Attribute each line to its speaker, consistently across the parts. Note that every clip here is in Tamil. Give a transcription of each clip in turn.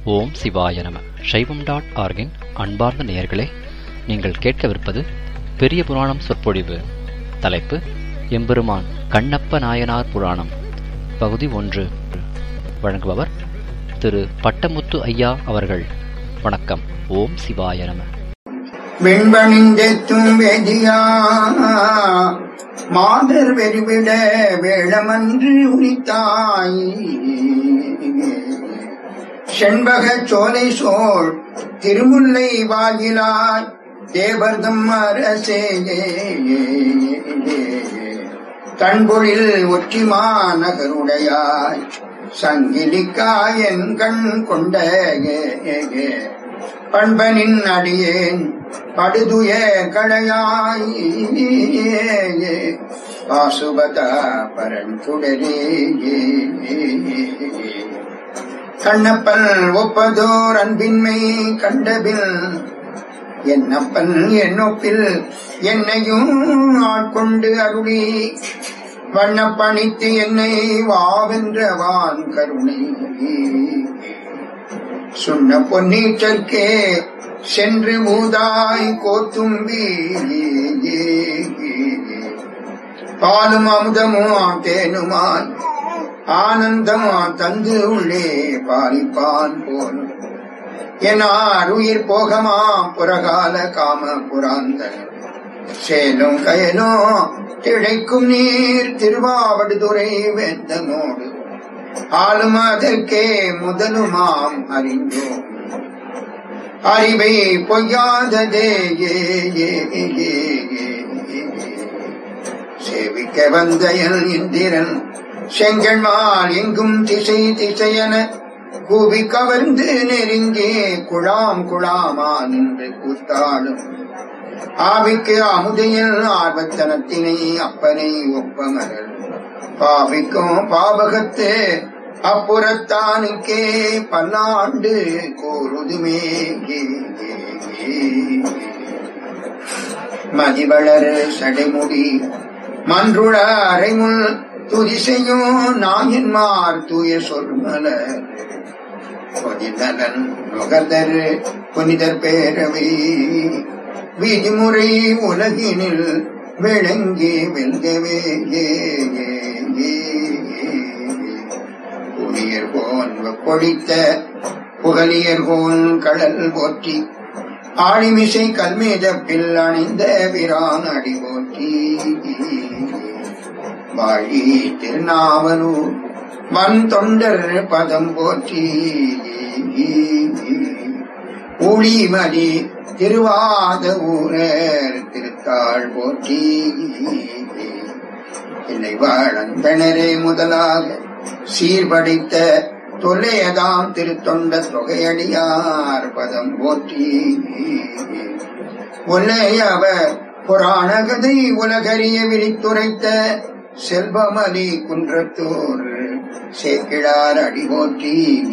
Speaker 1: ஓம் சிவாய நம சைவம் டாட் ஆர்கின் அன்பார்ந்த நேயர்களே நீங்கள் கேட்கவிருப்பது பெரிய புராணம் சொற்பொழிவு தலைப்பு எம்பெருமான் கண்ணப்ப நாயனார் புராணம் பகுதி ஒன்று வழங்குபவர் திரு பட்டமுத்து ஐயா அவர்கள் வணக்கம் ஓம் சிவாய நம
Speaker 2: வெண்பணிந்தெத்தும் வேதியா மாதர் வெறிவிட வேளமன்று உரித்தாய் செண்பக சோலை சோழ் திருமுல்லை வாயிலாய் தேவர்தம் அரசே தன்பொழில் ஒற்றிமா நகருடையாய் சங்கிலிக்காயன் கண் கொண்ட பண்பனின் அடியேன் படுதுய களையாய் பாசுபதா பரன் குடலே கண்ணப்பன் ஒப்பதோர் அன்பின்மை கண்டபில் என்னப்பன் என்னொப்பில் என்னையும் ஆட்கொண்டு அருளி வண்ணப்பணித்து என்னை வாவென்றவான் கருணை சொன்ன பொன்னீற்றற்கே சென்று மூதாய் கோத்தும்பி பாலும் அமுதமோ தேனுமாய் ஆனந்தமா தந்து உள்ளே பாலிப்பான் போலும் எனார் உயிர் போகமா புறகால காம புராந்த சேலும் கயலோ திளைக்கும் நீர் திருவாவடுதுறை வேந்தனோடு ஆளும் அதற்கே முதலுமாம் அறிந்தோம் அறிவை பொய்யாததே ஏ ஏ ஏ சேவிக்க வந்த என் இந்திரன் செங்கல்மால் எங்கும் திசை திசையன கூவி கவர்ந்து நெருங்கி குழாம் குழாமா நின்று கூத்தாடும் ஆவிக்கு அமுதையில் ஆர்வத்தனத்தினை அப்பனை ஒப்பமரல் பாவிக்கும் பாவகத்து அப்புறத்தானுக்கே பல்லாண்டு கூறுதுமே மதிவளர் சடைமுடி மன்றுள அரைமுள் துதிசையும் நாயன்மார் தூய சொல்மலர் பொதிநலன் நுகர்தர் புனிதர் பேரவை விதிமுறை உலகினில் விளங்கி வெல்கவே புனியர் போன் கொடித்த புகலியர் போன் கடல் போற்றி ஆழிமிசை கல்மேதப்பில் அணிந்த பிரான் அடி போற்றி வாழி திருநாவலூர் வன் தொண்டர் பதம் போற்றி ஊழிமதி திருவாத ஊரர் திருத்தாள் போற்றி என்னை வாழந்தனரே முதலாக சீர்படைத்த தொல்லையதாம் திருத்தொண்ட தொகையடியார் பதம் போற்றி ஒல்லையவர் புராண கதை உலகறிய விழித்துரைத்த செல்வமலி குன்றத்தோர் சேக்கிழார் அடி போற்றி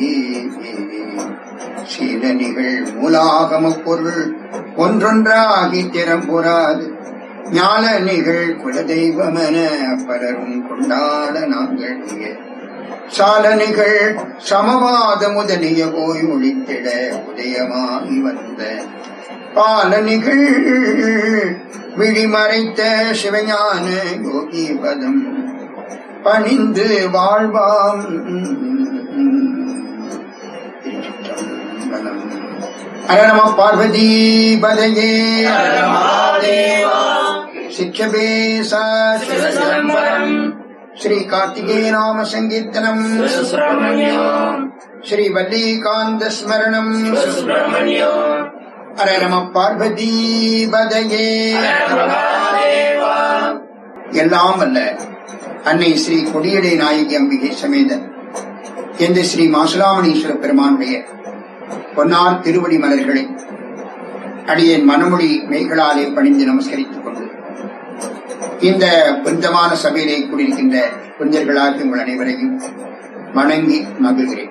Speaker 2: சீலனிகள் மூலாகம பொருள் ஒன்றொன்றாகி திறம்புறாது ஞாலனிகள் குலதெய்வமென பலரும் கொண்டாட நாங்கள் சாலனிகள் சமவாத முதலிய போய் ஒழித்திட உதயமாகி வந்த பாலனிகள் விழிமறைத்த சிவஞான யோகி பதம் பணிந்து வாழ்வாம் அரணம பார்வதி பதையே சிக்ஷபேசா ஸ்ரீ கார்த்திகேய நாம சங்கீர்த்தனம் ஸ்ரீ வல்லிகாந்த ஸ்மரணம் ஹர நம பார்வதி பதையே எல்லாம் அல்ல அன்னை ஸ்ரீ கொடியடை நாயகி அம்பிகை சமேத எந்த ஸ்ரீ மாசுலாமணீஸ்வர பெருமானுடைய பொன்னார் திருவடி மலர்களை அடியேன் மனமொழி மெய்களாலே பணிந்து நமஸ்கரித்துக் கொண்டு இந்த புனிதமான சபையிலே கூடியிருக்கின்ற புனிதர்களாக உங்கள் அனைவரையும் வணங்கி மகிழ்கிறேன்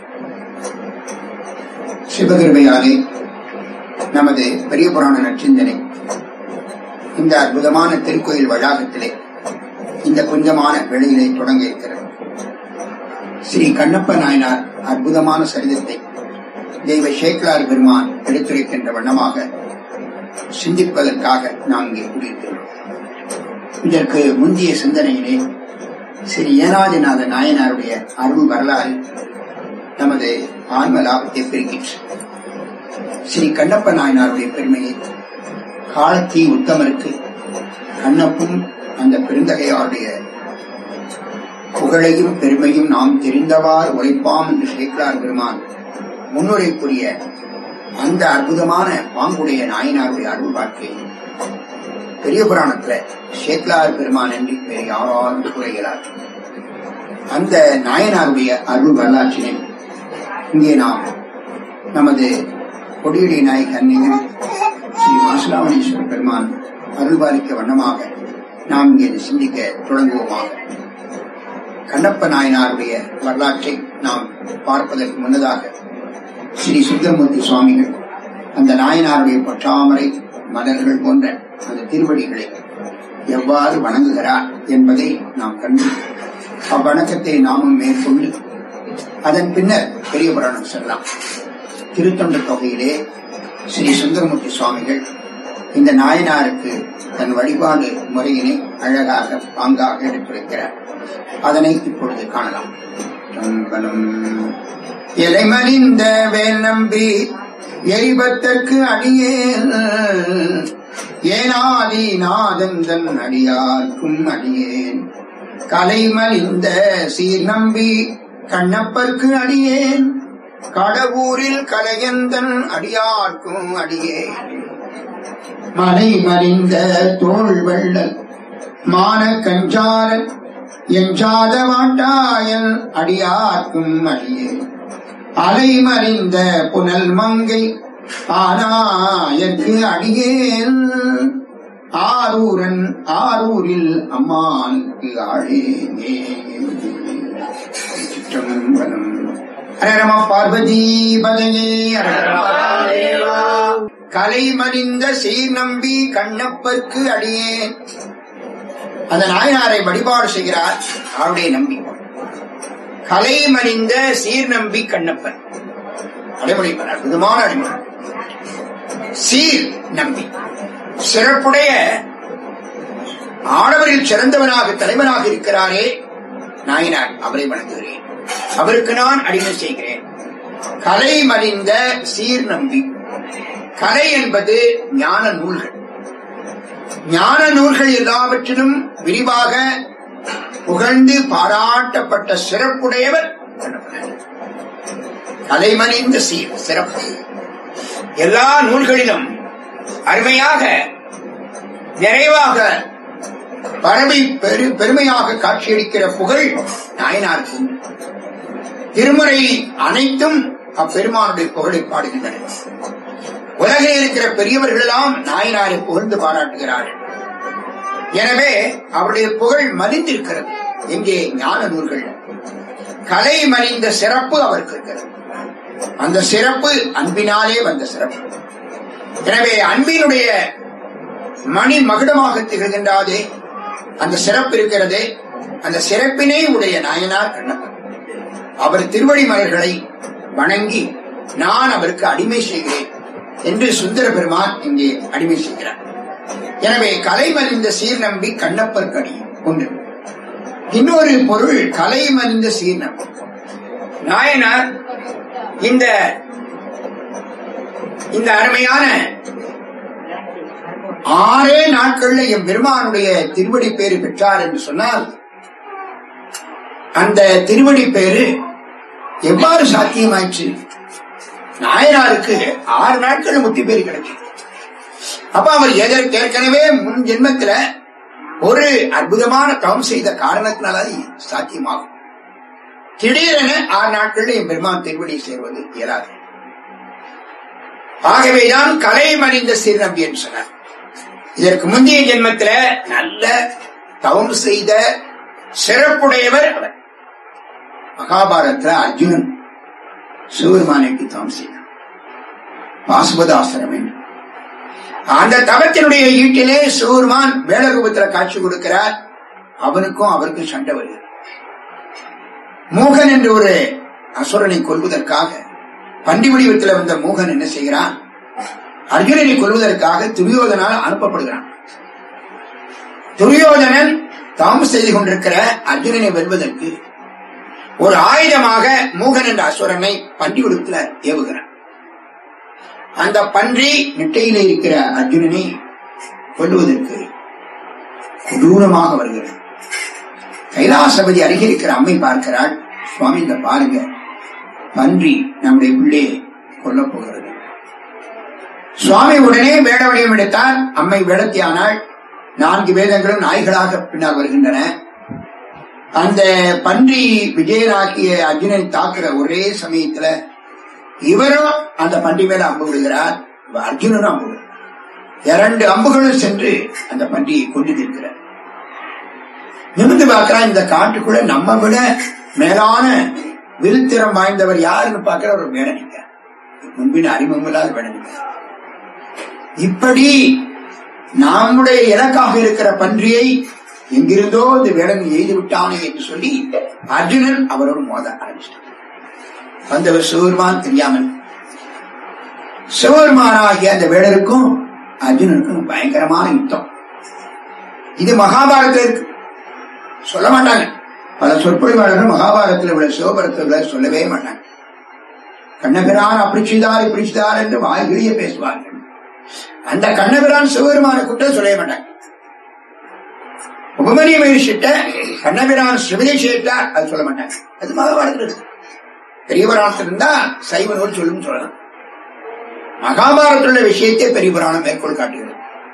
Speaker 2: சிவகிருமையாலே நமது பெரிய புராண நச்சிந்தனை இந்த அற்புதமான திருக்கோயில் வளாகத்திலே இந்த கொஞ்சமான வெளியிலே தொடங்க இருக்கிறது ஸ்ரீ கண்ணப்ப நாயனார் அற்புதமான சரிதத்தை தெய்வ சேக்கலார் பெருமான் எடுத்துரைக்கின்ற வண்ணமாக சிந்திப்பதற்காக நாம் இங்கே கூடியிருக்கிறோம் இதற்கு முந்தைய சிந்தனையிலே ஸ்ரீ ஏனாதிநாத நாயனாருடைய அருள் வரலாறு நமது ஆன்ம லாபத்தை பெருகிற்று ஸ்ரீ கண்ணப்ப நாயனாருடைய பெருமையை காலத்தி உத்தமருக்கு கண்ணப்பும் அந்த பெருந்தகையாருடைய புகழையும் பெருமையும் நாம் தெரிந்தவாறு உரைப்பாம் என்று சேக்கலார் பெருமான் முன்னுரைக்குரிய அந்த அற்புதமான பாங்குடைய நாயனாருடைய அருள் வாழ்க்கை பெரிய புராணத்துல சேக்கலார் பெருமான் என்று வேறு யாராலும் கூறுகிறார் அந்த நாயனாருடைய அருள் வரலாற்றினை இங்கே நாம் நமது கொடியடி நாயக் அன்னையும் ஸ்ரீ மாசுலாமணீஸ்வர பெருமான் அருள்பாலிக்க வண்ணமாக நாம் இங்கே சிந்திக்க தொடங்குவோமாக கண்ணப்ப நாயனாருடைய வரலாற்றை நாம் பார்ப்பதற்கு முன்னதாக ஸ்ரீ சுந்தரமூர்த்தி சுவாமிகள் அந்த நாயனாருடைய பற்றாமரை மலர்கள் போன்ற அந்த திருவடிகளை எவ்வாறு வணங்குகிறார் என்பதை நாம் கண்டு அவ்வணக்கத்தை நாமும் மேற்கொண்டு அதன் பின்னர் பெரிய புராணம் செல்லலாம் திருத்தொண்ட தொகையிலே ஸ்ரீ சுந்தரமூர்த்தி சுவாமிகள் இந்த நாயனாருக்கு தன் வழிபாடு முறையினை அழகாக பாங்காக எடுத்துரைக்கிறார் அதனை இப்பொழுது காணலாம் அம்பலம் இலைமறிந்த வேல் நம்பி எரிபத்தற்கு அடியேன் ஏனாதி நாதந்தன் அடியார்க்கும் அடியேன் கலைமறிந்த சீர் நம்பி கண்ணப்பர்க்கு அடியேன் கடவுரில் கலையந்தன் அடியார்க்கும் அடியேன் மலை மறிந்த தோல் வெள்ளல் மான கஞ்சாரன் எஞ்சாத வாட்டாயன் அடியார்க்கும் அடியேன் அலைமறிந்த புனல் மங்கை ஆனாயற்கு அடியேன் ஆரூரன் ஆரூரில் அம்மானுக்கு ஆழேனே சிற்றம்பலம் ஹரரம பார்வதி பதையே கலைமறிந்த சீர் நம்பி கண்ணப்பர்க்கு அடியேன் அந்த நாயனாரை வழிபாடு செய்கிறார் அவருடைய நம்பி கலைமறிந்த சீர் நம்பி கண்ணப்பன் அடைமொழிப்பன் அற்புதமான அடைமொழி சீர் நம்பி சிறப்புடைய ஆடவரில் சிறந்தவனாக தலைவனாக இருக்கிறாரே நாயனார் அவரை வணங்குகிறேன் அவருக்கு நான் அடிமை செய்கிறேன் கலை மறிந்த சீர் நம்பி கலை என்பது ஞான நூல்கள் ஞான நூல்கள் எல்லாவற்றிலும் விரிவாக புகழ்ந்து பாராட்டப்பட்ட சிறப்புடையவர் கலைமறிந்த சீர் சிறப்பு எல்லா நூல்களிலும் அருமையாக நிறைவாக பரவி பெரு பெருமையாக காட்சியளிக்கிற புகழ் நாயனாருக்கு உண்டு. திருமுறை அனைத்தும் அப்பெருமானுடைய புகழை பாடுகின்றன உலகில் இருக்கிற பெரியவர்கள் எல்லாம் நாயனாரை புகழ்ந்து பாராட்டுகிறார்கள் எனவே அவருடைய புகழ் மலிந்திருக்கிறது எங்கே ஞான நூல்கள் கலை மறிந்த சிறப்பு அவருக்கு இருக்கிறது அந்த சிறப்பு அன்பினாலே வந்த சிறப்பு எனவே அன்பினுடைய மணி மகுடமாக திகழ்கின்றாதே அந்த சிறப்பு இருக்கிறதே அந்த சிறப்பினை உடைய நாயனார் கண்ணப்பன் அவர் திருவடி மலர்களை வணங்கி நான் அவருக்கு அடிமை செய்கிறேன் என்று சுந்தர பெருமான் இங்கே அடிமை செய்கிறார் எனவே கலை மறிந்த சீர் நம்பி கண்ணப்பர் கடி ஒன்று இன்னொரு பொருள் கலை மறிந்த சீர் நம்பி நாயனார் இந்த இந்த அருமையான ஆறே நாட்கள்ல என் பெருமானுடைய திருவடி பேரு பெற்றார் என்று சொன்னால் அந்த திருவடி பேரு எவ்வாறு சாத்தியமாயிற்று நாயனாருக்கு ஆறு நாட்கள் முத்தி பேரு கிடைக்கும் அப்ப அவர் எதற்கு ஏற்கனவே முன் ஜென்மத்துல ஒரு அற்புதமான தவம் செய்த காரணத்தினால அது சாத்தியமாகும் திடீரென ஆறு நாட்கள்ல என் பெருமான் திருவடி சேர்வது இயலாது ஆகவேதான் கலை மறிந்த சிறுநம்பி என்று சொன்னார் இதற்கு முந்தைய ஜென்மத்துல நல்ல தவம் செய்த சிறப்புடையவர் அவர் மகாபாரதத்துல அர்ஜுனன் சிவபெருமானைக்கு தவம் செய்தார் பாசுபதாசிரம் என்று அந்த தவத்தினுடைய ஈட்டிலே சிவபெருமான் வேலரூபத்துல காட்சி கொடுக்கிறார் அவனுக்கும் அவருக்கும் சண்டை வருகிறது மூகன் என்ற ஒரு அசுரனை கொல்வதற்காக பண்டி வடிவத்தில் வந்த மூகன் என்ன செய்கிறான் அர்ஜுனனை கொல்வதற்காக துரியோதனால் அனுப்பப்படுகிறான் துரியோதனன் தாம் செய்து கொண்டிருக்கிற அர்ஜுனனை வெல்வதற்கு ஒரு ஆயுதமாக மூகன் என்ற அசுரனை பண்டி உடுத்துல ஏவுகிறான் அந்த பன்றி நிட்டையிலே இருக்கிற அர்ஜுனனை கொல்லுவதற்கு கொடூரமாக வருகிறது கைலாசபதி அருகே இருக்கிற அம்மை பார்க்கிறாள் சுவாமி இந்த பாருங்க பன்றி நம்முடைய பிள்ளை கொல்லப் போகிறது சுவாமி உடனே வேட வடிவம் எடுத்தார் அம்மை வேடத்தியானாள் நான்கு வேதங்களும் நாய்களாக பின்னால் வருகின்றன அந்த பன்றி விஜயனாக்கிய அர்ஜுனனை தாக்குற ஒரே சமயத்துல இவரும் அந்த பன்றி மேல அம்பு விடுகிறார் அர்ஜுனனும் அம்பு விடுகிறார் இரண்டு அம்புகளும் சென்று அந்த பன்றியை கொண்டு நிற்கிறார் நிமிந்து பார்க்கிறான் இந்த காட்டுக்குள்ள நம்ம விட மேலான வில்திறம் வாய்ந்தவர் யாருன்னு பார்க்கிற ஒரு வேடனிக்க முன்பின் அறிமுகம் இல்லாத வேடனிக்க இப்படி நம்முடைய இலக்காக இருக்கிற பன்றியை எங்கிருந்தோ இந்த வேடன் எய்து விட்டானே என்று சொல்லி அர்ஜுனன் அவரோடு மோத ஆரம்பிச்சிட்டார் வந்தவர் சிவருமான் தெரியாமல் சிவருமானாகிய அந்த வேடருக்கும் அர்ஜுனனுக்கும் பயங்கரமான யுத்தம் இது மகாபாரதத்தில் இருக்கு சொல்ல மாட்டாங்க பல சொற்பொழிவாளர்கள் மகாபாரதத்தில் உள்ள சிவபரத்துல சொல்லவே மாட்டாங்க கண்ணபிரான் அப்படி செய்தார் இப்படி செய்தார் என்று வாய்கிழிய பேசுவார்கள் அந்த கண்ணபிரான் சிவபெருமான குற்றம் சொல்லவே மாட்டாங்க உபமனிய மகிழ்ச்சிட்ட கண்ணபிரான் சிவனை செய்தார் அது சொல்ல மாட்டாங்க அது மகாபாரதத்தில் இருக்கு பெரிய புராணத்தில் இருந்தா சைவ நூல் சொல்லும் சொல்லலாம் மகாபாரத்தில் உள்ள விஷயத்தை பெரிய புராணம் மேற்கோள் காட்டுகிறது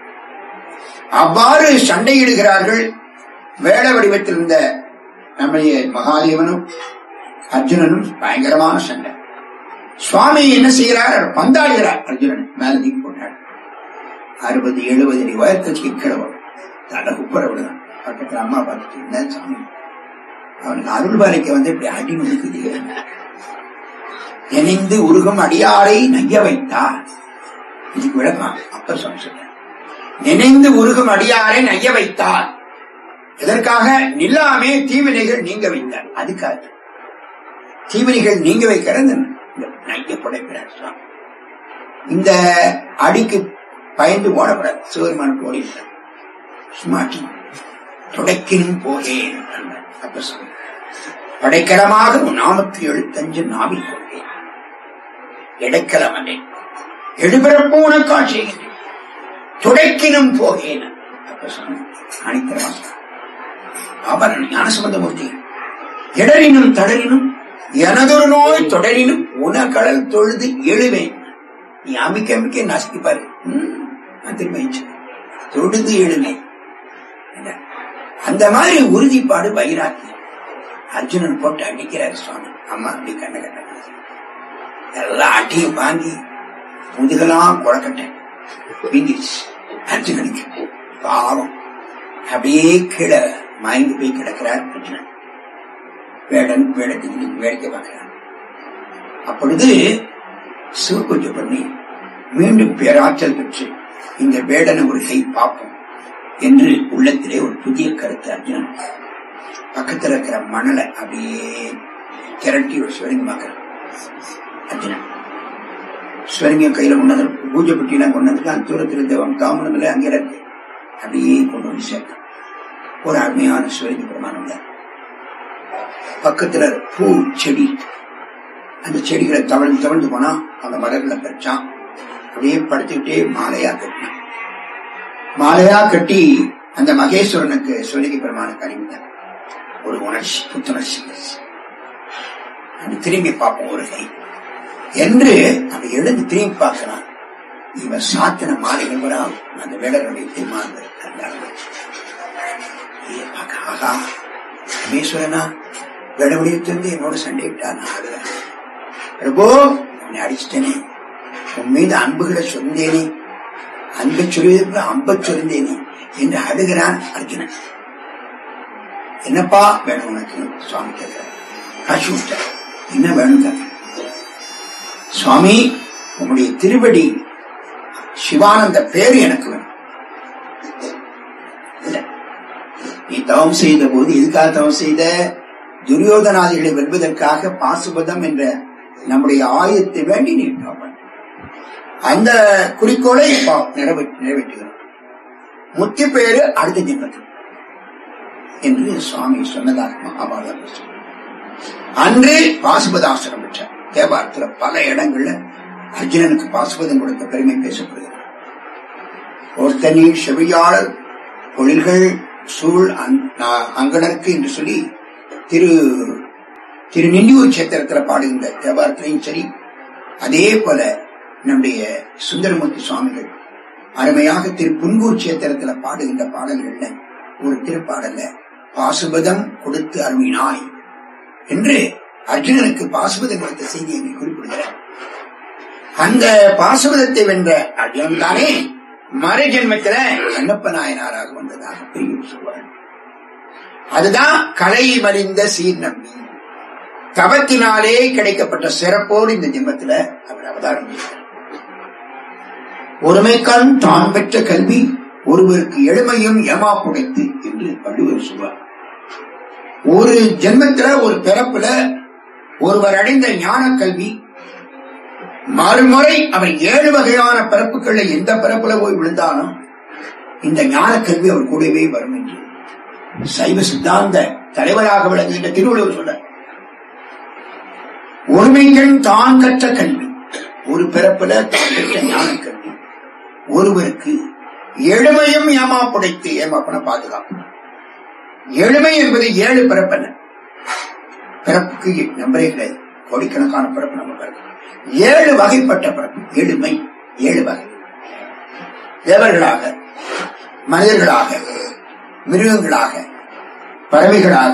Speaker 2: அவ்வாறு சண்டையிடுகிறார்கள் வேட வடிவத்தில் இருந்த நம்முடைய மகாதேவனும் அர்ஜுனனும் பயங்கரமான சண்டை சுவாமி என்ன செய்கிறார் பந்தாடுகிறார் அர்ஜுனன் மேல தூக்கி போட்டார் அறுபது எழுபது அடி உயரத்துக்கு கிழவன் தலை குப்பர விடுதான் பக்கத்துல அம்மா பார்த்துட்டு இருந்த சாமி அவனுக்கு அருள் பாலிக்க வந்து இப்படி அடி நுணுக்குது நினைந்து உருகும் அடியாரை நைய வைத்தார் இதுக்கு விளக்கம் அப்ப சொல்ல நினைந்து உருகும் அடியாரை நைய வைத்தார் எதற்காக நில்லாமே தீவினைகள் நீங்க வைத்தார் அதுக்காக தீவினைகள் நீங்க வைக்கிறது நைய படைக்கிறார் சுவாமி இந்த அடிக்கு பயந்து ஓடக்கூடாது சிவருமானுக்கு ஓடிவிட்டார் சும்மாட்டி துடைக்கினும் போகேன் அப்ப சொல்ல படைக்கலமாக நாமத்து எழுத்தஞ்சு நாவில் கொள்வேன் இடைக்கலம் அல்லேன் எழுபிறப்பு உனக்கு ஆட்சிகிறேன் துடைக்கினும் போகேன் அப்ப சொன்ன அணித்திரமா ஆபரண ஞானசம்பந்தமூர்த்தி இடரினும் தடரினும் எனதொரு நோய் தொடரினும் உனக்கடல் தொழுது எழுவேன் நீ அமைக்க அமைக்க நசுக்கிப்பாரு நான் திரும்ப தொழுது எழுவேன் அந்த மாதிரி உறுதிப்பாடு வைராக்கியம் அர்ஜுனன் போட்டு அடிக்கிறார் சுவாமி அம்மா அப்படி கண்ண கட்ட எல்லா அட்டியும் வாங்கி முதுகெல்லாம் குழக்கட்டேன் வீங்கிடுச்சு அர்ஜுனனுக்கு பாவம் அப்படியே கீழே மயங்கி போய் கிடக்கிறார் அர்ஜுனன் வேடன் வேடத்துக்கு வேடிக்கை பார்க்கிறான் அப்பொழுது சிவபூஜை பண்ணி மீண்டும் பேராற்றல் பெற்று இந்த வேடனை ஒரு கை பார்ப்போம் என்று உள்ளத்திலே ஒரு புதிய கருத்து அர்ஜுனன் பக்கத்தில் இருக்கிற மணலை அப்படியே திரட்டி ஒரு சிவலிங்கமாக்குறான் அர்ஜுனன் சிவலிங்கம் கையில கொண்டது பூஜை பெட்டியெல்லாம் கொண்டதுக்கு அந்த தூரத்தில் இருந்த தாமனங்களே அங்கே இருக்கு அப்படியே கொண்டு வந்து சேர்த்தான் ஒரு அருமையான சிவலிங்க பிரமாணம் இல்லை பக்கத்துல பூ செடி அந்த செடிகளை தவழ்ந்து தவழ்ந்து போனா அந்த மலர்களை பறிச்சான் அப்படியே படுத்துக்கிட்டே மாலையா கட்டினான் மாலையா கட்டி அந்த மகேஸ்வரனுக்கு சிவலிங்க பெருமானுக்கு அறிவித்தார் ஒரு உணர்ச்சி புத்துணர்ச்சி அது திரும்பி பார்ப்போம் ஒரு கை என்று அந்த எழுந்து திரும்பி பார்க்கிறான் இவன் சாத்தின மாலைகள் வரா அந்த வேடர்களுடைய திருமாங்கள் ஆகா ரமேஸ்வரனா வேடமுடியத்திலிருந்து என்னோட சண்டை விட்டான் ஆடுவேன் பிரபோ உன்னை அடிச்சிட்டேனே உன் மீது அன்புகளை சொந்தேனே அன்பை சொல்வதற்கு அம்ப சொந்தேனே என்று அழுகிறான் அர்ஜுனன் என்னப்பா வேணும் உனக்கு சுவாமி கேட்கிறார் காட்சி விட்டார் என்ன வேணும் கேட்க சுவாமி உங்களுடைய திருவடி சிவானந்த பேரு எனக்கு வேணும் நீ தவம் செய்த போது எதுக்காக தவம் செய்த துரியோதனாதிகளை வெல்வதற்காக பாசுபதம் என்ற நம்முடைய ஆயுதத்தை வேண்டி நீ காப்பாற்று அந்த குறிக்கோளை இப்போ நிறைவே- நிறைவேற்றுகிறோம் முத்தி பேரு அடுத்த ஜென்மத்தில் என்று சுவாமி சொன்னதாக மகாபாரதம் சொல்றார். அன்று பாசுபதாசனம் பெற்றார் தேவாரத்துல பல இடங்கள்ல அர்ஜுனனுக்கு பாசுபதம் கொடுத்த பெருமை பேசப்படுகிறது ஒருத்தனி செவியாளர் பொழில்கள் சூழ் அங்- நா- அங்கணருக்கு என்று சொல்லி திரு திரு நிண்டியூர் சேத்திரத்துல பாடுகின்ற தேவாரத்திலையும் சரி அதே போல நம்முடைய சுந்தரமூர்த்தி சுவாமிகள் அருமையாக திரு புன்கூர் சேத்திரத்துல பாடுகின்ற பாடல்கள்ல ஒரு திருப்பாடல்ல பாசுபதம் கொடுத்து அருமினாய் என்று அர்ஜுனனுக்கு பாசுபதம் கொடுத்த செய்தியை இங்கே குறிப்பிடுகிறார் அந்த பாசுபதத்தை வென்ற அர்ஜுனன் தானே மறு ஜென்மத்தில கண்ணப்ப நாயனாராக வந்ததாக பெரியவர் சொல்வார் அதுதான் கலை மறிந்த சீர் நம்பி தவத்தினாலே கிடைக்கப்பட்ட சிறப்போடு இந்த ஜென்மத்துல அவர் அவதாரம் செய்தார் ஒருமைக்கண் தான் பெற்ற கல்வி ஒருவருக்கு எளிமையும் ஏமா புடைத்து என்று வள்ளுவர் சொல்வார் ஒரு ஜென்மத்துல ஒரு பிறப்புல ஒருவர் அடைந்த ஞான கல்வி மறுமுறை அவர் ஏழு வகையான பிறப்புகள்ல எந்த பிறப்புல போய் விழுந்தாலும் இந்த ஞான கல்வி அவர் கூடவே வரும் என்று சைவ சித்தாந்த தலைவராக விளங்குகின்ற திருவள்ளுவர் சொல்றார் ஒருமைகள் தான் கற்ற கல்வி ஒரு பிறப்புல தான் பெற்ற ஞான கல்வி ஒருவருக்கு எளிமையும் ஏமா புடைத்து ஏமாப்பன பாதுகாப்பு எளிமை என்பது ஏழு பிறப்பல்ல பிறப்புக்கு நம்பரே கிடையாது கோடிக்கணக்கான பிறப்பு நம்ம பிறகு ஏழு வகைப்பட்ட பிறப்பு எளிமை ஏழு வகை தேவர்களாக மனிதர்களாக மிருகங்களாக பறவைகளாக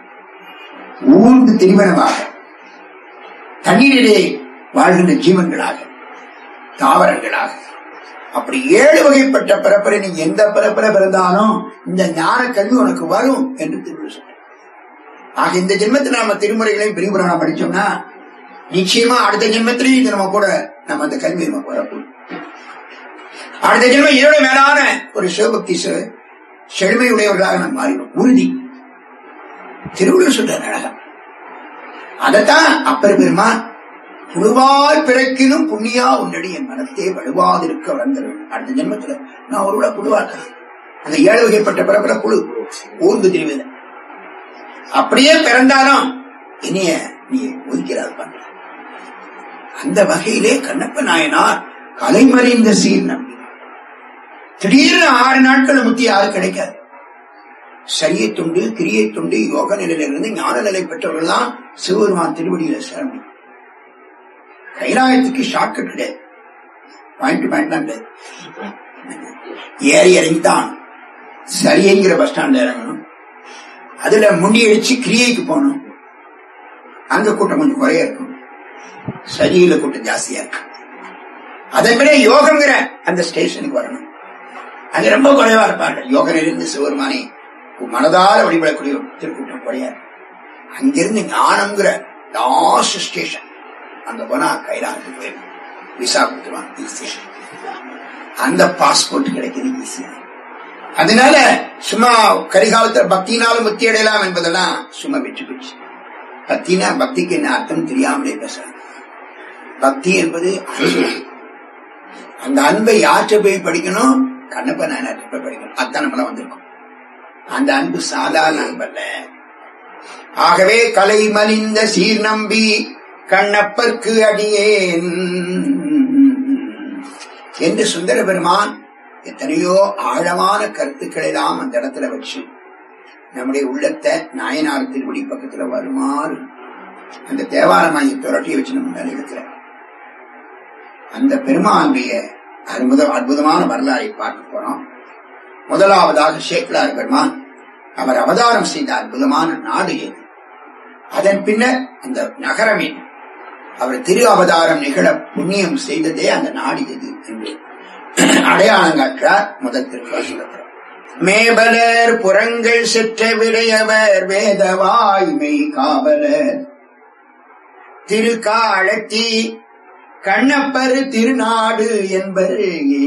Speaker 2: ஊர்ந்து திரிவனமாக தண்ணீரிலே வாழ்கின்ற ஜீவன்களாக தாவரங்களாக அப்படி ஏழு வகைப்பட்ட பிறப்பில நீ எந்த பிறப்பில பிறந்தாலும் இந்த ஞான கல்வி உனக்கு வரும் என்று திருவள்ளுவர் சொல்றார். ஆக இந்த ஜென்மத்தில் நாம திருமுறைகளையும் பெரியபுராணம் படிச்சோம்னா நிச்சயமா அடுத்த ஜென்மத்திலையும் இது நம்ம கூட நம்ம அந்த கல்வி நமக்கு வரப்போம் அடுத்த ஜென்மம் இதோட மேலான ஒரு சிவபக்தி செ- செழுமையுடையவர்களாக நாம் மாறிடும் உறுதி திருவள்ளுவர் சொல்ற அழகா அதத்தான் அப்பர் பெருமான் புழுவாய் பிறக்கினும் புண்ணியா உன்னடி என் மனத்தே வலுவாதிருக்க வளர்ந்தவன் அடுத்த ஜென்மத்துல நான் ஒரு புழுவா இருக்கிறேன் அந்த ஏழு வகைப்பட்ட பிறப்புல புழு ஊர்ந்து திரிவது அப்படியே பிறந்தாலும் இனிய நீ ஒதுக்கிறார் பண்ற அந்த வகையிலே கண்ணப்ப நாயனார் கலைமறிந்த சீர் நம்பி திடீர்னு ஆறு நாட்கள் முத்தி யாரு கிடைக்காது சரிய தொண்டு கிரியை தொண்டு யோக நிலையிலிருந்து ஞான நிலை பெற்றவர்கள் தான் சிவபெருமான் திருவடியில சரணம் கைலாயத்துக்கு ஷார்ட்கட் கிடையாது பாயிண்ட் பாயிண்ட் தான் கிடையாது ஏறி இறங்கித்தான் சரியங்கிற பஸ் ஸ்டாண்ட்ல இறங்கணும் அதுல முண்டி அடிச்சு கிரியைக்கு போகணும் அங்க கூட்டம் கொஞ்சம் குறைய இருக்கும் சரியில கூட்டம் ஜாஸ்தியா இருக்கு அதை விட யோகங்கிற அந்த ஸ்டேஷனுக்கு வரணும் அங்க ரொம்ப குறைவா இருப்பார்கள் யோக நிலையிலிருந்து சிவருமானி மனதார வழிபடக்கூடிய ஒரு திருக்கூட்டம் குறையாது அங்கிருந்து ஞானம்ங்கிற லாஸ்ட் ஸ்டேஷன் அங்க போனா கைலாசத்துக்கு போயிடும் விசா கொடுத்துருவாங்க ஈஸியா அந்த பாஸ்போர்ட் கிடைக்கிறது ஈஸியா அதனால சும்மா கரிகாலத்துல பக்தினாலும் முத்தி அடையலாம் என்பதெல்லாம் சும்மா வெற்றி பெற்று பக்தினா பக்திக்கு என்ன அர்த்தம் தெரியாமலே பேசுறாங்க பக்தி என்பது அன்பு அந்த அன்பை யாற்ற போய் படிக்கணும் கண்ணப்ப நாயனாற்ற போய் படிக்கணும் அதான் நம்மள வந்திருக்கோம் அந்த அன்பு சாதாரண அன்பல்ல ஆகவே கலை மலிந்த சீர் நம்பி கண்ணப்பர்க்கு அடியேன் என்று சுந்தர பெருமான் எத்தனையோ ஆழமான கருத்துக்களை எல்லாம் அந்த இடத்துல வச்சு நம்முடைய உள்ளத்தை நாயனார் திருவடி பக்கத்துல வருமாறு அந்த தேவாரமாயி துரட்டியை வச்சு நம்ம மேல இருக்கிறார் அந்த பெருமானுடைய அற்புத அற்புதமான வரலாறை பார்க்க போறோம் முதலாவதாக சேக்கலார் பெருமான் அவர் அவதாரம் செய்த அற்புதமான நாடு எது அதன் பின்னர் அந்த நகரமே அவர் திரு அவதாரம் நிகழ புண்ணியம் செய்ததே அந்த நாடு எது என்று அடையாளம் காட்டுறார் முதல் திருப்பாசுரத்தில் மேபலர் புறங்கள் செற்ற விடையவர் வேதவாய்மை காவலர் திருக்காலத்தி கண்ணப்பர் திருநாடு என்பர்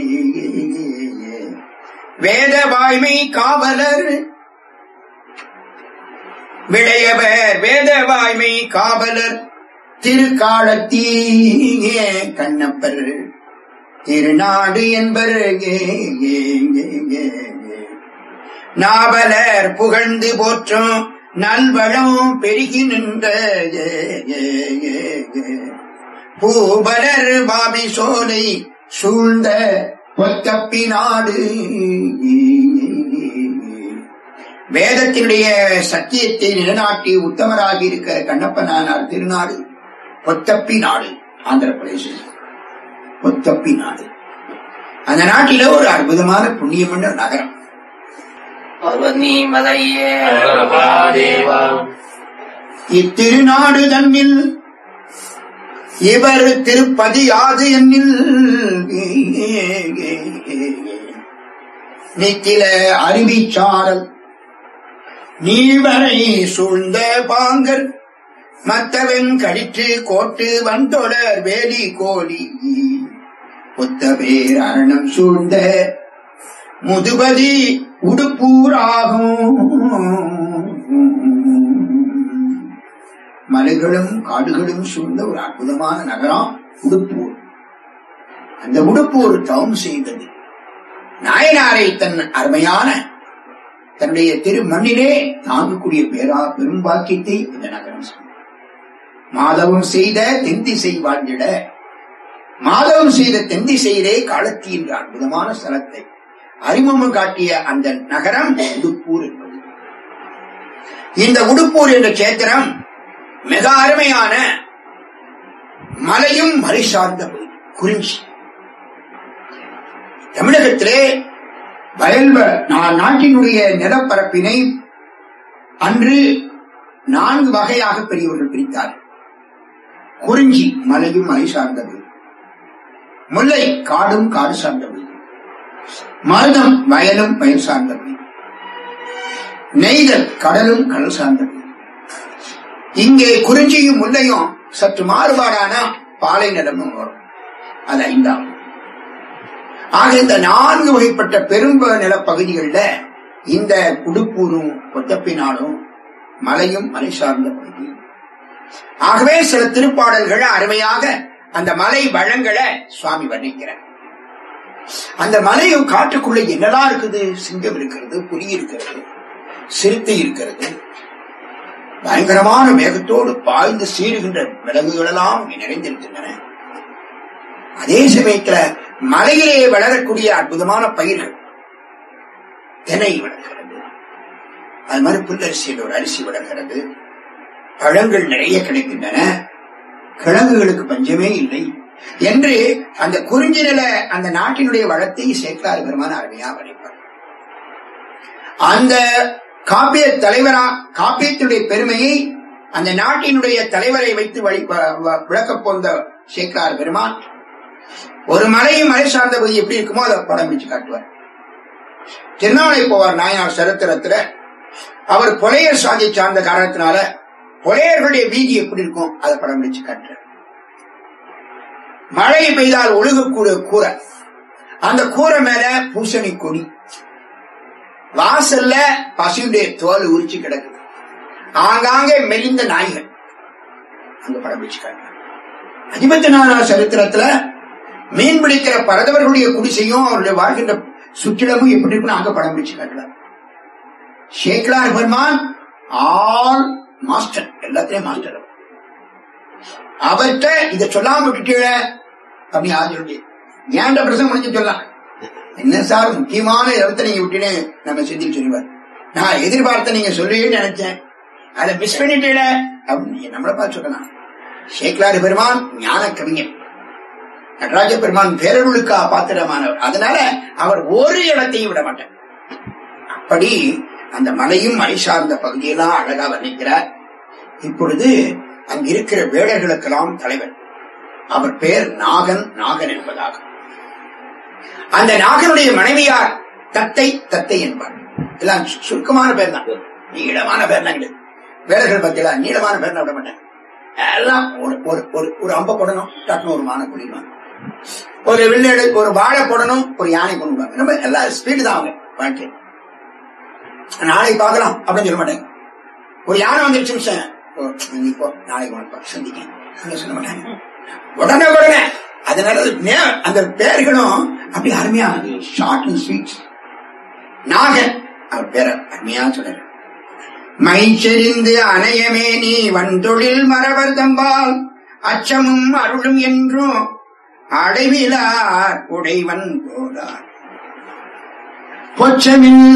Speaker 2: வேத வாய்மை காவலர் விடையவர் வேத வாய்மை காவலர் திருக்காலத்தீயே கண்ணப்பர் திருநாடு என்பர் ஏ, ஏ, ஏ, ஏ, ஏ. நாவலர் புகழ்ந்து போற்றும் நல்வளம் பெருகி நின்ற ஏ, ஏ, ஏ, ஏ. பூபலர் பாபி சோலை சூழ்ந்த ஒத்தப்பி நாடு வேதத்தினுடைய சத்தியத்தை நிலைநாட்டி உத்தமராகி இருக்கிற கண்ணப்பனானார் திருநாடு பொத்தப்பி நாடு ஆந்திர பிரதேசம் பொத்தப்பி நாடு அந்த நாட்டில ஒரு அற்புதமான புண்ணியமன்ற நகரம்
Speaker 3: பர்வதி மலையே
Speaker 4: தேவா
Speaker 2: இத்திருநாடு தன்னில் இவர் திருப்பதி யாது என்னில் நித்தில அருவிச்சாரல் நீவரை சூழ்ந்த பாங்கர் மத்தவன் கடிற்று கோட்டு வந்தொடர் வேலி கோலி புத்த பேர் அரணம் சூழ்ந்த முதுபதி உடுப்பூராகும் மலைகளும் காடுகளும் சூழ்ந்த ஒரு அற்புதமான நகரம் உடுப்பூர் அந்த உடுப்பூர் தவம் செய்தது நாயனாரை தன் அருமையான தன்னுடைய திரு மண்ணிலே தாங்கக்கூடிய பேரா பெரும் பாக்கியத்தை இந்த நகரம் செய்தது. மாதவம் செய்த தென்திசை வாழ்ந்திட மாதவம் செய்த தென்திசையிலே காலத்தி என்ற அற்புதமான ஸ்தலத்தை அறிமுகம் காட்டிய அந்த நகரம் உடுப்பூர் என்பது இந்த உடுப்பூர் என்ற கேத்திரம் மிக அருமையான மலையும் மலை சார்ந்த பகுதி குறிஞ்சி தமிழகத்திலே வயல் வ- நா- நாட்டினுடைய நிலப்பரப்பினை அன்று நான்கு வகையாக பெரியவர்கள் பிரித்தார்கள் குறிஞ்சி மலையும் மலை சார்ந்தது முல்லை காடும் காடு சார்ந்தது மருதம் வயலும் வயல் சார்ந்தது நெய்தல் கடலும் கடல் சார்ந்தது இங்கே குறிஞ்சியும் முல்லையும் சற்று மாறுபாடான பாலை நிலமும் வரும் அது ஐந்தாம் ஆக இந்த நான்கு வகைப்பட்ட பெரும் நிலப்பகுதிகளில் இந்த உடுப்பூரும் கொத்தப்பினாலும் மலையும் மலை சார்ந்த பகுதி ஆகவே சில திருப்பாடல்கள் அருமையாக அந்த மலை வளங்களை சுவாமி வர்ணிக்கிறார் அந்த மலையும் காட்டுக்குள்ள என்னெல்லாம் இருக்குது சிங்கம் இருக்கிறது புலி இருக்கிறது சிறுத்தை இருக்கிறது பயங்கரமான வேகத்தோடு பாய்ந்து சீறுகின்ற விலங்குகள் எல்லாம் இங்கே நிறைந்திருக்கின்றன அதே சமயத்துல மலையிலே வளரக்கூடிய அற்புதமான பயிர்கள் தினை வளர்கிறது அது மாதிரி புல்லரிசியில் ஒரு அரிசி வளர்கிறது பழங்கள் நிறைய கிடைக்கின்றன கிழங்குகளுக்கு பஞ்சமே இல்லை என்று அந்த குறிஞ்சி நில அந்த நாட்டினுடைய வளத்தை சேக்கார் பெருமான அருமையா வரைப்பார் அந்த காப்பிய தலைவரா காப்பியத்தினுடைய பெருமையை அந்த நாட்டினுடைய தலைவரை வைத்து வழி வ- வ- விளக்கப் போந்த சேக்கலார் பெருமான் ஒரு மலையும் மலை சார்ந்த பகுதி எப்படி இருக்குமோ அதை படம் பிடிச்சு காட்டுவார் திருநாளை போவார் நாயனார் சரித்திரத்துல அவர் புலையர் சாதியை சார்ந்த காரணத்தினால புலையர்களுடைய வீதி எப்படி இருக்கும் அதை படம் பிடிச்சு காட்டுறார் மழை பெய்தால் ஒழுகக்கூடிய கூரை அந்த கூரை மேல பூசணி கொடி வாசல்ல பசுடைய தோல் உரிச்சு கிடக்குது ஆங்காங்கே மெலிந்த நாய்கள் அங்க படம் பிடிச்சு காட்டுறார் அதிபத்தினார் சரித்திரத்துல மீன் பிடிக்கிற பரதவர்களுடைய குடிசையும் அவருடைய வாழ்கின்ற சுற்றிடமும் எப்படி இருக்குன்னு அங்க படம் பிடிச்சு காட்டுறார் ஷேக்லார் பெருமான் ஆல் மாஸ்டர் எல்லாத்தையும் மாஸ்டர் அவர்கிட்ட இத சொல்லாம விட்டுட்டீங்க அப்படி ஆஜருடைய ஏன்ட பிரசங்கம் முடிஞ்சு சொல்லலாம் என்ன சார் முக்கியமான இடத்தை நீங்க விட்டுன்னு நம்ம சிந்தி சொல்லுவார் நான் எதிர்பார்த்த நீங்க சொல்லுவீங்கன்னு நினைச்சேன் அதை மிஸ் பண்ணிட்டீல அப்படின்னு நீங்க நம்மளை பார்த்து சொல்லலாம் ஷேக்லாறு பெருமான் ஞான கவிஞர் நடராஜ பெருமான் பேரருளுக்கா பாத்திரமானவர் அதனால அவர் ஒரு இடத்தையும் விட மாட்டார் அப்படி அந்த மலையும் மலை சார்ந்த பகுதியெல்லாம் அழகா வர்ணிக்கிறார் இப்பொழுது அங்க இருக்கிற வேடர்களுக்கெல்லாம் தலைவர் அவர் பெயர் நாகன் நாகன் என்பதாகும் அந்த நாகனுடைய மனைவியார் தத்தை தத்தை என்பார் எல்லாம் சு- சுருக்கமான பேர் தான் நீளமான பேர் தான் கிடையாது வேடர்கள் பத்தியா நீளமான பேர் விட மாட்டேன் எல்லாம் ஒரு ஒரு ஒரு ஒரு அம்ப போடணும் டக்குனு ஒரு மான குடிப்பாங்க ஒரு வில்லெடு ஒரு வாழை போடணும் ஒரு யானை கொண்டு வாங்க நம்ம எல்லாம் ஸ்பீடு தான் அவங்க வாழ்க்கை நாளை பார்க்கலாம் அப்படின்னு சொல்ல மாட்டேன் ஒரு யானை வந்துருச்சு மிஸ்டர். ஓ, நீ போ நாளைக்கு உனக்கு சந்திக்கிறேன் அங்க சொல்ல மாட்டாங்க உடனே உடனே அதனால அது நே- அந்த பெயர்களும் அப்படி அருமையா ஷார்ட் அண்ட் ஸ்வீட் நாகன் அவர் பேர அருமையா சொல்றாரு மை செறிந்து அணையமே நீ வந்தொழில் மரவர் தம்பால் அச்சமும் அருளும் என்றும் அடைவிலார் உடைவன் போதார் பொச்சமில்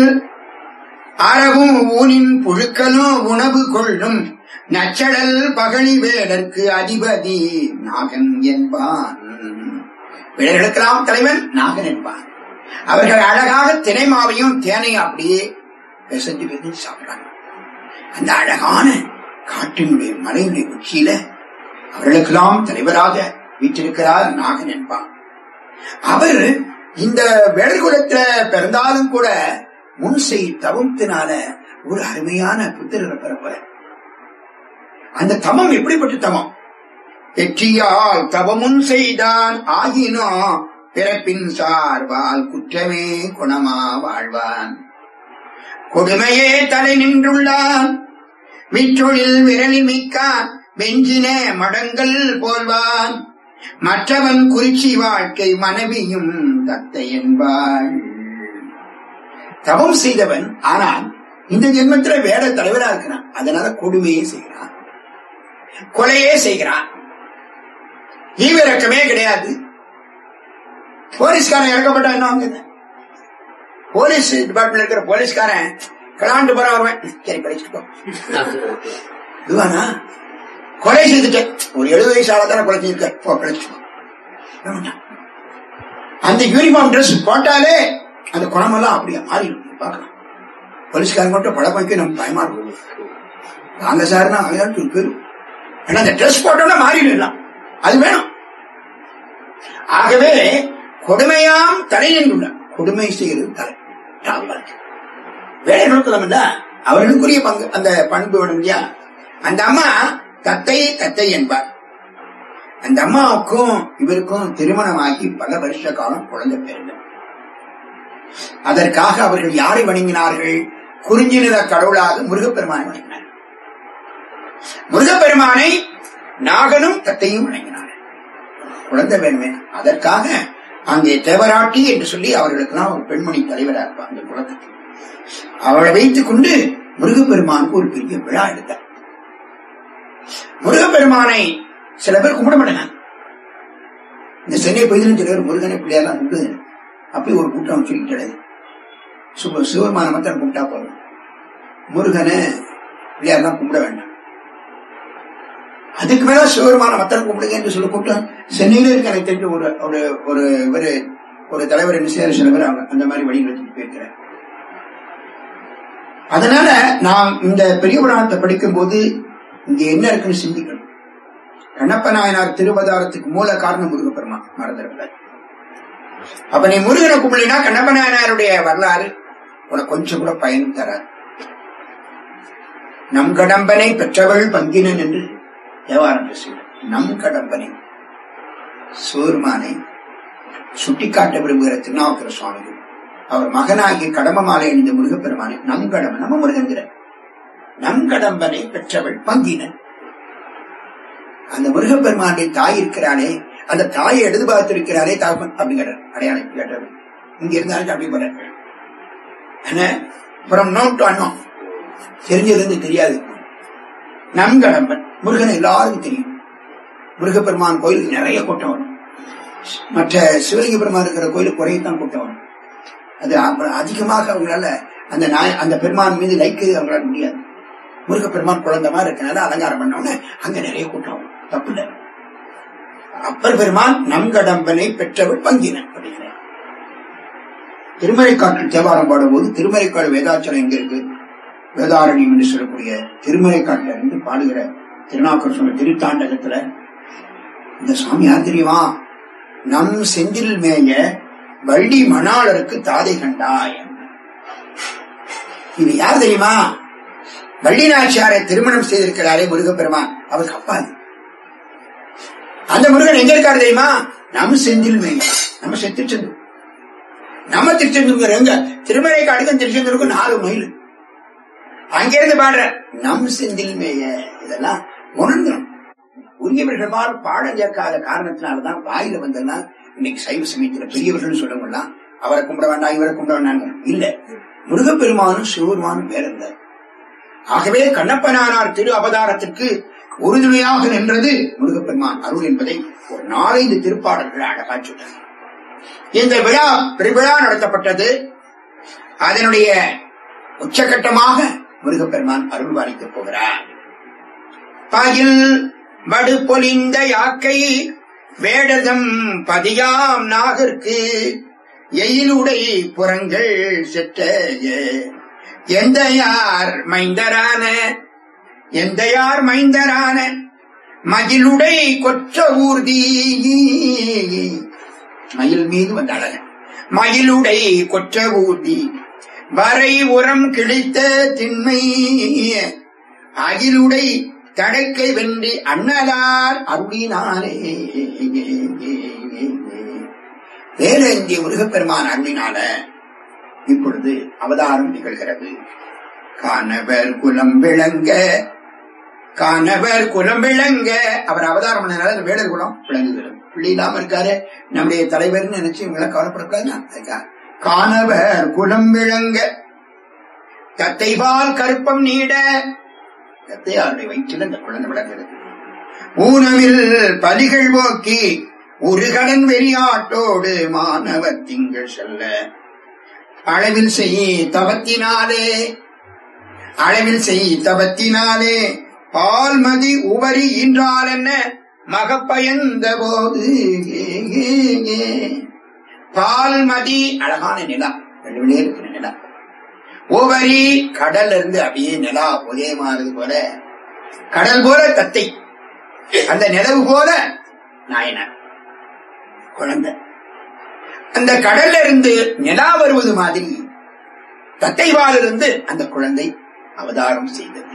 Speaker 2: அறவும் ஊனின் புழுக்களும் உணவு கொள்ளும் நச்சடல் பகழி வேடற்கு அதிபதி நாகன் என்பான் வேடர்களுக்கெல்லாம் தலைவன் நாகன் என்பான் அவர்கள் அழகாக தினைமாவையும் தேனையும் அப்படியே பிசைஞ்சு பிசைஞ்சு சாப்பிடுறாங்க அந்த அழகான காட்டினுடைய மலையுடைய உச்சியில அவர்களுக்கெல்லாம் தலைவராக வீற்றிருக்கிறார் நாகன் என்பான் அவர் இந்த வேடர்குலத்துல பிறந்தாலும் கூட முன் செய் தவத்தினால ஒரு அருமையான புத்திரரை பிறப்ப அந்த தவம் எப்படிப்பட்ட தவம் வெற்றியால் தவமுன் செய்தான் ஆகினோ பிறப்பின் சார்பால் குற்றமே குணமா வாழ்வான் கொடுமையே தலை நின்றுள்ளான் விற்றொழில் விரலில் மிக்கான் வெஞ்சின மடங்கள் போல்வான் மற்றவன் குறிச்சி வாழ்க்கை மனைவியும் தத்தை என்பாள் தவம் செய்தவன் ஆனால் இந்த ஜென்மத்துல வேட தலைவரா இருக்கிறான் அதனால கொடுமையே செய்கிறான் கொலையே செய்கிறான் ஈவிரக்கமே கிடையாது போலீஸ்காரன் இறக்கப்பட்டா என்ன ஆகுது போலீஸ் டிபார்ட்மெண்ட் இருக்கிற போலீஸ்காரன் கிளாண்டு போற வருவேன் சரி படிச்சுக்கோ இதுவானா கொலை செய்துட்டேன் ஒரு எழுபது வயசு ஆள தானே கொலை செய்திருக்க போ படிச்சுக்கோ வேண்டாம். அந்த யூனிஃபார்ம் Dress போட்டாலே அந்த குணமெல்லாம் அப்படியே மாறிடும் பார்க்கலாம் போலீஸ்காரங்க மட்டும் படம் வைக்க நம்ம பயமா இருக்கும் வாங்க சார்னா அவையாட்டு ஒரு பேரு ஏன்னா அந்த ட்ரெஸ் போட்டோம்னா மாறிடும் எல்லாம் அது வேணும் ஆகவே கொடுமையாம் தலை நின்றுள்ள கொடுமை செய்கிறது தலை டாப்பா இருக்கு வேலை நோக்கலாம் இல்ல அவர்களுக்குரிய பங்கு அந்த பண்பு வேணும் இல்லையா அந்த அம்மா தத்தை தத்தை என்பார் அந்த அம்மாவுக்கும் இவருக்கும் திருமணமாகி பல வருஷ காலம் குழந்தை பிறந்தது அதற்காக அவர்கள் யாரை வணங்கினார்கள் குறிஞ்சி நிற கடவுளாக முருகப்பெருமானை வணங்கினார் முருகப்பெருமானை நாகனும் தத்தையும் வணங்கினார்கள் குழந்தை வேணுமே அதற்காக அங்கே தேவராட்டி என்று சொல்லி அவர்களுக்கெல்லாம் ஒரு பெண்மணி தலைவராக இருப்பார் அந்த குலத்துக்கு அவளை வைத்துக் கொண்டு முருகப்பெருமானுக்கு ஒரு பெரிய விழா எடுத்தார் முருகப்பெருமானை சில பேர் கும்பிட மாட்டாங்க இந்த சென்னை பகுதியிலும் சில பேர் முருகனை பிள்ளையெல்லாம் கும்பிடுது அப்படி ஒரு கூட்டம் சொல்லிட்டு சுப சிவபெருமான மாத்திரம் கும்பிட்டா போதும் முருகனை பிள்ளையாரெல்லாம் கும்பிட வேண்டாம் அதுக்கு மேல சிவபெருமான மத்தம் கும்பிடுங்க என்று சொல்லி கூட்டம் சென்னையில இருக்க எனக்கு தெரிஞ்ச ஒரு ஒரு ஒரு இவரு ஒரு தலைவர் என்ன செய்யற சில பேர் அவங்க அந்த மாதிரி வழி நடத்திட்டு போயிருக்கிறார் அதனால நாம் இந்த பெரிய புராணத்தை படிக்கும் போது இங்க என்ன இருக்குன்னு சிந்திக்கணும் கண்ணப்ப நாயனார் திருவதாரத்துக்கு மூல காரணம் முருகப்பெருமான் மறந்துடக்கூடாது அப்ப நீ முருகனை கும்பிடலினா கண்ணப்ப நாயனாருடைய வரலாறு உனக்கு கொஞ்சம் கூட பயன் தராது நம் கடம்பனை பெற்றவள் பங்கினன் என்று தேவாரம் பேசுகிறார் நம் கடம்பனை சோர்மானை சுட்டிக்காட்ட விரும்புகிற திருநாவுக்கர சுவாமிகள் அவர் மகனாகிய கடம்ப மாலை அணிந்த முருகப்பெருமானை நம் கடமை நம்ம முருகன்கிற நம் கடம்பனை பெற்றவள் பங்கினன் அந்த முருகப்பெருமானுடைய தாய் இருக்கிறானே அந்த தாயை எடுத்து பார்த்திருக்கிறாரே தாப்பன் அப்படிங்கிறார் அடையாளம் கேட்டார் இங்க இருந்தாலும் அப்படி போற என்ன புறம் நோட் டு அண்ணம் தெரிஞ்சது தெரியாது நம் கடம்பன் முருகன் எல்லாருக்கும் தெரியும் முருகப்பெருமான் கோயிலுக்கு நிறைய கூட்டம் வரும் மற்ற சிவலிங்க பெருமான் இருக்கிற கோயிலுக்கு குறையத்தான் கூட்டம் வரும் அது அப்புறம் அதிகமாக அவங்களால அந்த நாய அந்த பெருமான் மீது லைக்கு அவங்களால முடியாது முருகப்பெருமான் குழந்தை மாதிரி இருக்கனால அலங்காரம் பண்ணவொடனே அங்க நிறைய கூட்டம் வரும் தப்பு இல்லை அப்பர் பெருமான் நம் கடம்பனை பெற்றவள் பங்கினன் அப்படிங்கிறார் திருமறைக்காட்டில் தேவாரம் பாடும்போது திருமறைக்காடு வேதாச்சலம் எங்க இருக்கு வேதாரண்யம் என்று சொல்லக்கூடிய திருமறைக்காட்டில இருந்து பாடுகிற திருநாக்கர் சொன்ன திருத்தாண்டகத்துல இந்த சுவாமி யார் தெரியுமா நம் செந்தில் மேய வள்ளி மணாளருக்கு தாதை கண்டாய் இது யார் தெரியுமா வள்ளி நாச்சியாரை திருமணம் செய்திருக்கிறாரே முருகப்பெருமான் அவருக்கு அப்பா இது அந்த முருகன் எங்க இருக்காரு தெரியுமா நம்ம செந்தில் மேய நம்ம திருச்செந்தூர் நம்ம திருச்செந்தூர் எங்க திருமலை காடுக்கும் திருச்செந்தூருக்கும் நாலு மைல் அங்கிருந்து பாடுற நம் செந்தில் மேய இதெல்லாம் உணர்ந்தோம் உரியவர்களால் பாடம் கேட்காத காரணத்தினாலதான் வாயில வந்ததுன்னா இன்னைக்கு சைவ சமயத்துல பெரியவர்கள் சொல்லலாம் அவரை கும்பிட வேண்டாம் இவரை கும்பிட வேண்டாம் இல்ல முருகப்பெருமானும் சிவபெருமானும் வேற இருந்தார் ஆகவே கண்ணப்பனானார் திரு அவதாரத்திற்கு உறுதுணையாக நின்றது முருகப்பெருமான் அருள் என்பதை ஒரு நாலைந்து திருப்பாடல்கள் அழகா சொன்னார் இந்த விழா பெருவிழா நடத்தப்பட்டது அதனுடைய உச்சகட்டமாக முருகப்பெருமான் அருள் பாலிக்கப் போகிறார் பயில் வடு பொலிந்த யாக்கை வேடதம் பதியாம் நாகர்க்கு எயிலுடை புறங்கள் செற்ற எந்த யார் மைந்தரான எந்த யார் மைந்தரான மகிழுடை கொற்ற ஊர்தி மயில் மீது வந்த அழகன் மயிலுடை கொற்ற ஊர்தி வரை உரம் கிழித்த திண்மை அகிலுடை தடைக்கை வென்றி அண்ணலார் அருளினாலே வேற இங்கே முருகப்பெருமான் அருளினால இப்பொழுது அவதாரம் நிகழ்கிறது காணவர் குலம் விளங்க காணவர் குலம் விளங்க அவர் அவதாரம் பண்ணனால அந்த வேடர் குலம் விளங்குகிறது பிள்ளை இல்லாம இருக்காரு நம்முடைய தலைவர்னு நினைச்சு இவங்களை கவலைப்படக்கூடாது காணவர் குலம் விளங்க தத்தைவால் கருப்பம் நீட தத்தையாருடைய வயிற்றில் அந்த குழந்தை விளங்குகிறது ஊனவில் பலிகள் போக்கி ஒரு கடன் வெறியாட்டோடு மாணவர் திங்கள் செல்ல அளவில் செய் தவத்தினாலே அளவில் செய் தவத்தினாலே பால்மதி உவரி ஈன்றால் என்ன மகப்பயந்த போது பால்மதி அழகான நிலா ரெண்டு இருக்கிற நிலா உவரி கடல்ல இருந்து அப்படியே நிலா உதயமானது போல கடல் போல தத்தை அந்த நிலவு போல நாயனார் குழந்தை அந்த கடல்ல இருந்து நிலா வருவது மாதிரி தத்தைவாலிருந்து அந்த குழந்தை அவதாரம் செய்தது